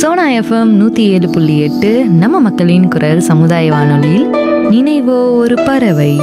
Sona FM நூற்றி ஏழு புள்ளி எட்டு நம்ம மக்களின் குரல் சமுதாய வானொலியில் நினைவோ ஒரு பறவை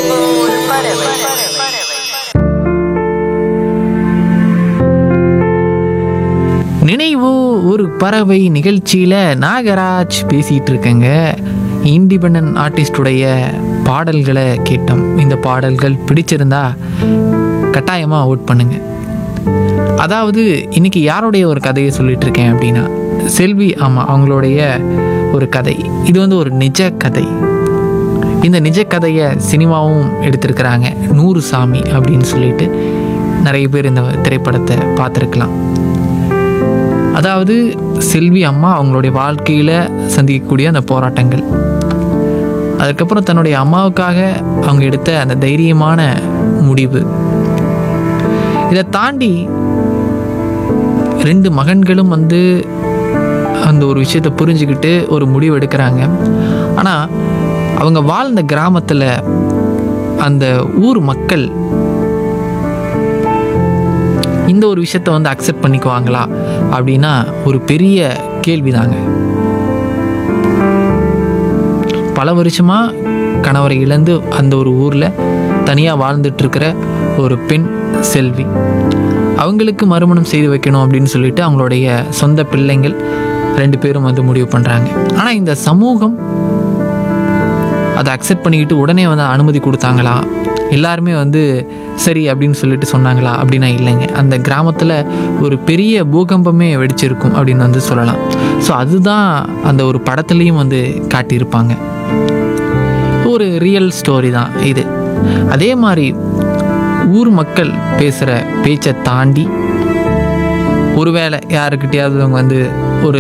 நினைவோ ஒரு பறவை நிகழ்ச்சியில் நாகராஜ் பேசிகிட்டு இருக்கேங்க இண்டிபெண்ட் ஆர்டிஸ்டுடைய பாடல்களை கேட்டோம் இந்த பாடல்கள் பிடிச்சிருந்தா கட்டாயமாக ஓட் பண்ணுங்க அதாவது இன்னைக்கு யாருடைய ஒரு கதையை சொல்லிட்டு இருக்கேன் அப்படின்னா செல்வி ஆமாம் அவங்களுடைய ஒரு கதை இது வந்து ஒரு நிஜ கதை இந்த நிஜ கதையை சினிமாவும் எடுத்திருக்கிறாங்க நூறு சாமி அப்படின்னு சொல்லிட்டு நிறைய பேர் இந்த திரைப்படத்தை பார்த்துருக்கலாம் அதாவது செல்வி அம்மா அவங்களுடைய வாழ்க்கையில் சந்திக்கக்கூடிய அந்த போராட்டங்கள் அதுக்கப்புறம் தன்னுடைய அம்மாவுக்காக அவங்க எடுத்த அந்த தைரியமான முடிவு இதை தாண்டி ரெண்டு மகன்களும் வந்து அந்த ஒரு விஷயத்தை புரிஞ்சுக்கிட்டு ஒரு முடிவு எடுக்கிறாங்க ஆனால் அவங்க வாழ்ந்த கிராமத்தில் அந்த ஊர் மக்கள் இந்த ஒரு விஷயத்தை வந்து அக்செப்ட் பண்ணிக்குவாங்களா அப்படின்னா ஒரு பெரிய கேள்விதாங்க பல வருஷமாக கணவரை இழந்து அந்த ஒரு ஊரில் தனியாக வாழ்ந்துட்டு இருக்கிற ஒரு பெண் செல்வி அவங்களுக்கு மறுமணம் செய்து வைக்கணும் அப்படின்னு சொல்லிட்டு அவங்களுடைய சொந்த பிள்ளைங்கள் ரெண்டு பேரும் வந்து முடிவு பண்ணுறாங்க ஆனால் இந்த சமூகம் அதை அக்செப்ட் பண்ணிக்கிட்டு உடனே வந்து அனுமதி கொடுத்தாங்களா எல்லாருமே வந்து சரி அப்படின்னு சொல்லிட்டு சொன்னாங்களா அப்படின்னா இல்லைங்க அந்த கிராமத்தில் ஒரு பெரிய பூகம்பமே வெடிச்சிருக்கும் அப்படின்னு வந்து சொல்லலாம் ஸோ அதுதான் அந்த ஒரு படத்துலேயும் வந்து காட்டியிருப்பாங்க ஒரு ரியல் ஸ்டோரி தான் இது அதே மாதிரி ஊர் மக்கள் பேசுகிற பேச்சை தாண்டி ஒருவேளை யாருக்கிட்டையாவது அவங்க வந்து ஒரு